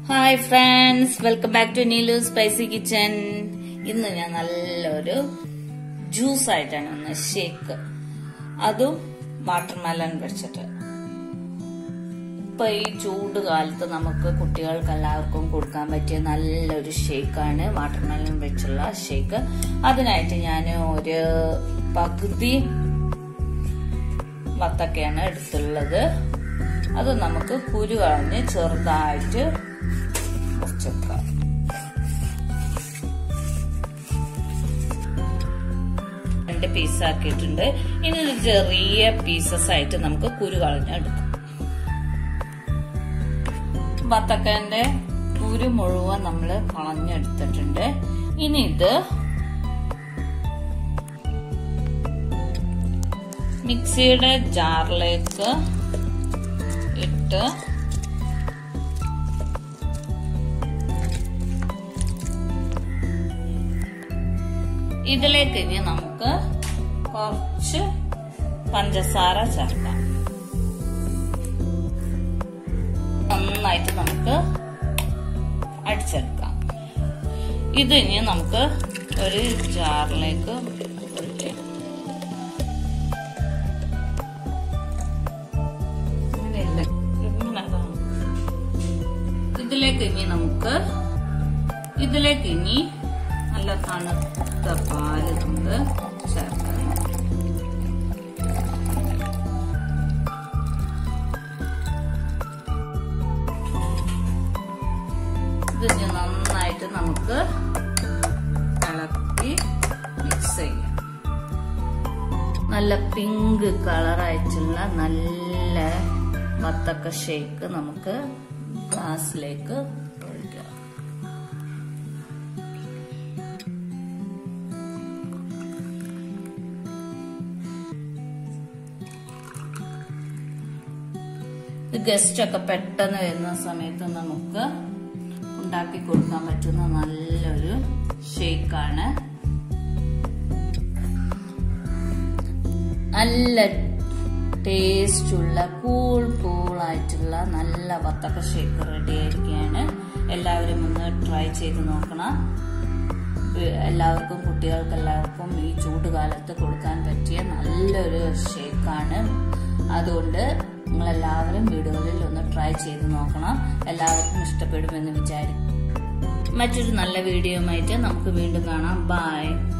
Hi friends welcome back to Neelu spicy kitchen ഇന്ന് ഞാൻ നല്ലൊരു ജ്യൂസ് ആയിട്ടാണ് ഒന്ന് ഷേക്ക് അതും വാട്ടർമെലൺ വെച്ചിട്ട് ഇപ്പൊ ഈ ചൂട് കാലത്ത് നമുക്ക് കുട്ടികൾക്ക് എല്ലാവർക്കും കൊടുക്കാൻ പറ്റിയ നല്ലൊരു ഷേക്കാണ് വാട്ടർമെലൺ വെച്ചുള്ള ഷേക്ക് അതിനായിട്ട് ഞാൻ ഒരു പകുതി വത്തക്കയാണ് എടുത്തുള്ളത് അത് നമുക്ക് കുരു കളഞ്ഞ് ചെറുതായിട്ട് മുറിച്ചെടുക്കാം രണ്ട് പീസ് ആക്കിയിട്ടുണ്ട് ഇനി ഇത് ചെറിയ പീസസ് ആയിട്ട് നമുക്ക് കുരു കളഞ്ഞ് എടുക്കാം വത്തക്കന്റെ കുരു മുഴുവൻ നമ്മൾ കളഞ്ഞെടുത്തിട്ടുണ്ട് ഇനി ഇത് മിക്സിയുടെ ജാറിലേക്ക് ഇട്ട് ഇതിലേക്ക് ഇനി നമുക്ക് കുറച്ച് പഞ്ചസാര ചേർക്കാം നന്നായിട്ട് നമുക്ക് അടിച്ചെടുക്കാം ഇത് ഇനി നമുക്ക് ഒരു ജാറിലേക്ക് ഒഴിക്കാം അങ്ങനെയല്ല ഇങ്ങനെ അതാണ്. ഇതിലേക്ക് ഇനി നമുക്ക് ഇതിലേക്ക് ഇനി നല്ല തണുത്ത പാല് നമുക്ക് ചേർക്കാം ഇത് ഇനി നന്നായിട്ട് നമുക്ക് ഇളക്കി മിക്സ് ചെയ്യാം നല്ല പിങ്ക് കളറായിട്ടുള്ള നല്ല വത്തക്ക ഷേക്ക് നമുക്ക് ഗ്ലാസ്സിലേക്ക് ഒഴിക്കാം ഗസ്റ്റ് ഒക്കെ പെട്ടെന്ന് വരുന്ന സമയത്ത് നമുക്ക് ഉണ്ടാക്കി കൊടുക്കാൻ പറ്റുന്ന നല്ലൊരു ഷേക്കാണ് നല്ല ടേസ്റ്റുള്ള കൂൾ കൂൾ ആയിട്ടുള്ള നല്ല വത്തക്ക ഷേക്ക് റെഡി ആയിരിക്കുകയാണ് എല്ലാവരും ഒന്ന് ട്രൈ ചെയ്ത് നോക്കണം എല്ലാവർക്കും കുട്ടികൾക്ക് എല്ലാവർക്കും ഈ ചൂടുകാലത്ത് കൊടുക്കാൻ പറ്റിയ നല്ലൊരു ഷേക്കാണ് അതുകൊണ്ട് നിങ്ങളെല്ലാവരും വീടുകളിൽ ഒന്ന് ട്രൈ ചെയ്ത് നോക്കണം എല്ലാവർക്കും ഇഷ്ടപ്പെടുമെന്ന് വിചാരിക്കും മറ്റൊരു നല്ല വീഡിയോയുമായിട്ട് നമുക്ക് വീണ്ടും കാണാം ബൈ